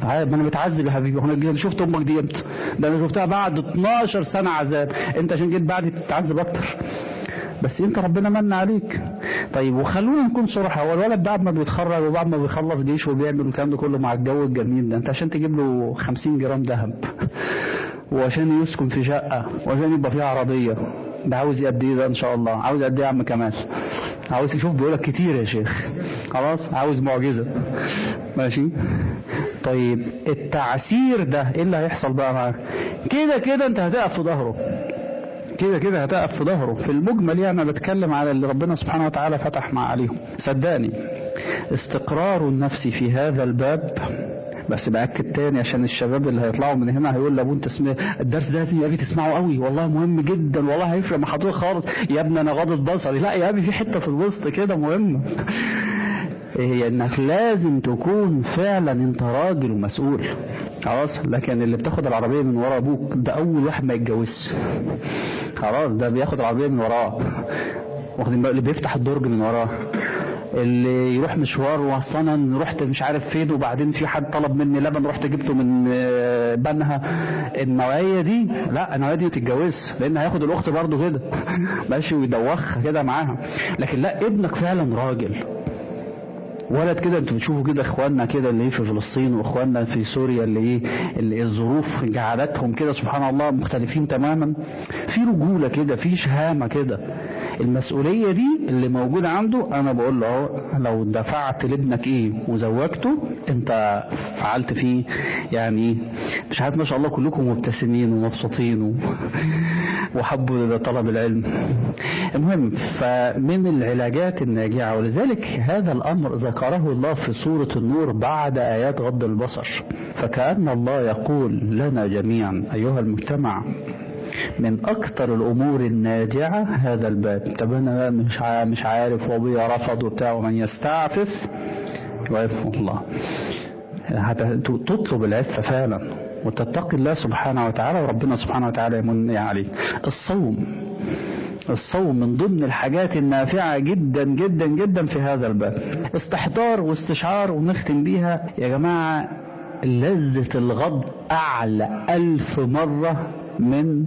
عادي ما انا متعذب يا حبيبي هو انا شفت امك دي امتى ده انا شفتها بعد 12 سنه عذاب انت عشان جيت بعدي تتعذب اكتر بس انت ربنا من عليك طيب وخلونا نكون صراحه هو الولد بعد ما بيتخرج وبعد ما بيخلص جيش وبيعمل الكلام ده كله مع الجو الجميل ده انت عشان تجيب له 50 جرام ذهب وعشان يسكن في شقه وعشان يبقى فيها عربيه ده عاوز قد ايه ده ان شاء الله عاوز قد ايه يا عم كمال عاوز يشوف بيقولك كتير يا شيخ خلاص عاوز معجزه ماشي طيب التعسير ده ايه اللي هيحصل بقى معاه كده كده انت هتقف في ظهره كده كده هتقف في ظهره في المجمل يعني انا بتكلم على اللي ربنا سبحانه وتعالى فتح مع عليهم صدقني استقرار النفس في هذا الباب بس باكد تاني عشان الشباب اللي هيطلعوا من هنا هيقول لابو انت اسمه الدرس ده لازم يا ابي تسمعه قوي والله مهم جدا والله هيفرق مع حضرتك خالص يا ابني انا غاضب بصري لا يا ابي في حته في الوسط كده مهمه هي انك لازم تكون فعلا انت راجل ومسؤول خلاص لكن اللي بتاخد العربيه من ورا ابوك ده اول واحد ما يتجوزش خلاص ده بياخد العربيه من وراه واخدين بالك اللي بيفتح الدرج من وراه اللي يروح مشوار واصلا رحت مش عارف فين وبعدين في حد طلب مني لبن رحت جبته من بنها النوعيه دي لا النوعيه دي ما تتجوزش لان هياخد الاخت برضه كده ماشي ويدوخها كده معاها لكن لا ابنك فعلا راجل ولد كده انتوا بتشوفوا كده اخواننا كده اللي في فلسطين واخواننا في سوريا اللي ايه اللي الظروف جعلتهم كده سبحان الله مختلفين تماما في رجوله كده في شهامه كده المسؤوليه دي اللي موجوده عنده انا بقول له اهو لو دفعت لابنك ايه وزوجته انت فعلت فيه يعني مش عارف ما شاء الله كلكم مبتسمين ومبسوطين و... وحبوا طلب العلم المهم فمن العلاجات الناجعه ولذلك هذا الامر ذكره الله في سوره النور بعد ايات غض البصر فكأن الله يقول لنا جميعا ايها المجتمع من اكثر الامور الناجعه هذا الباب طب انا مش مش عارف وابويا رفض وبتاع ومن يستعفف يعفه الله تطلب العفه فعلا وتتقي الله سبحانه وتعالى وربنا سبحانه وتعالى يمن عليك الصوم الصوم من ضمن الحاجات النافعة جدا جدا جدا في هذا الباب استحضار واستشعار ونختم بيها يا جماعة لذة الغض أعلى ألف مرة من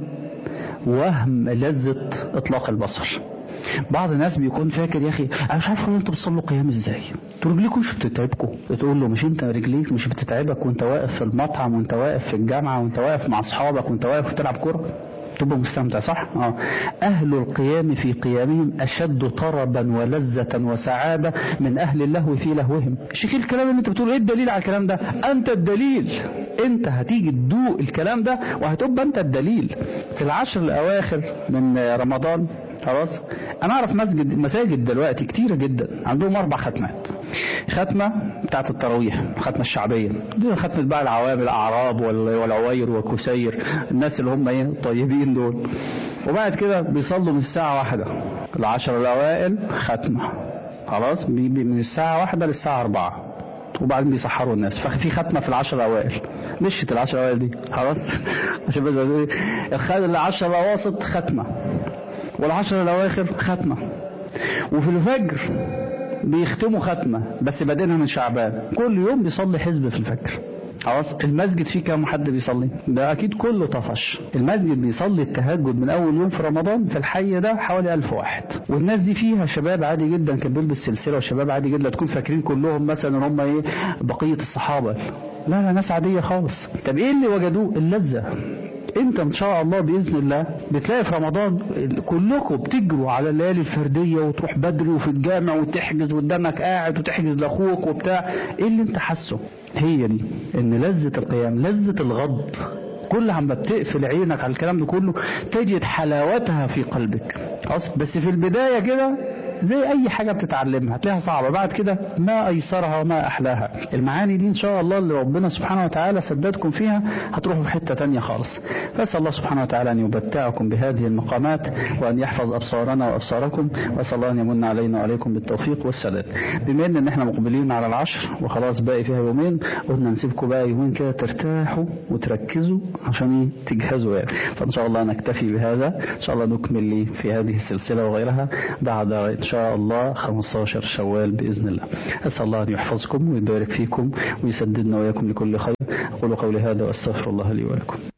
وهم لذة إطلاق البصر بعض الناس بيكون فاكر يا اخي انا مش عارف هو انتوا بتصلوا قيام ازاي انتوا رجليكم مش بتتعبكم تقول له مش انت رجليك مش بتتعبك وانت واقف في المطعم وانت واقف في الجامعه وانت واقف مع اصحابك وانت واقف بتلعب كوره تبقى مستمتع صح؟ اه أهل القيام في قيامهم أشد طربا ولذة وسعادة من أهل اللهو في لهوهم. شيخ الكلام اللي أنت بتقوله إيه الدليل على الكلام ده؟ أنت الدليل. أنت هتيجي تدوق الكلام ده وهتبقى أنت الدليل. في العشر الأواخر من رمضان خلاص انا اعرف مسجد مساجد دلوقتي كتيره جدا عندهم اربع ختمات ختمه بتاعت التراويح الختمه الشعبيه دي ختمه بقى العوام الاعراب والعوير وكسير الناس اللي هم ايه الطيبين دول وبعد كده بيصلوا من الساعه واحدة العشر الاوائل ختمه خلاص من الساعه واحدة للساعه أربعة وبعدين بيسحروا الناس ففي ختمه في العشر الاوائل مشت العشر الاوائل دي خلاص عشان بس العشر الاواسط ختمه والعشر الأواخر ختمة وفي الفجر بيختموا ختمة بس بادئينها من شعبان كل يوم بيصلي حزب في الفجر خلاص المسجد فيه كام حد بيصلي ده اكيد كله طفش المسجد بيصلي التهجد من اول يوم في رمضان في الحي ده حوالي ألف واحد والناس دي فيها شباب عادي جدا كان بيلبس سلسله وشباب عادي جدا تكون فاكرين كلهم مثلا هم ايه بقيه الصحابه لا لا ناس عاديه خالص طب ايه اللي وجدوه اللذه انت ان شاء الله باذن الله بتلاقي في رمضان كلكم بتجروا على الليالي الفرديه وتروح بدري وفي الجامع وتحجز قدامك قاعد وتحجز لاخوك وبتاع ايه اللي انت حاسه هي دي ان لذه القيام لذه الغض كل عما بتقفل عينك على الكلام ده كله تجد حلاوتها في قلبك خلاص بس في البدايه كده زي اي حاجه بتتعلمها هتلاقيها صعبه بعد كده ما ايسرها وما احلاها المعاني دي ان شاء الله اللي ربنا سبحانه وتعالى سددكم فيها هتروحوا في حته تانية خالص فاسال الله سبحانه وتعالى ان يبتعكم بهذه المقامات وان يحفظ ابصارنا وابصاركم واسال الله ان يمن علينا وعليكم بالتوفيق والسداد بما ان احنا مقبلين على العشر وخلاص باقي فيها يومين قلنا نسيبكم بقى يومين كده ترتاحوا وتركزوا عشان تجهزوا يعني فان شاء الله نكتفي بهذا ان شاء الله نكمل في هذه السلسله وغيرها بعد ان شاء الله 15 شوال بإذن الله أسأل الله أن يحفظكم ويبارك فيكم ويسددنا وإياكم لكل خير أقول قولي هذا وأستغفر الله لي ولكم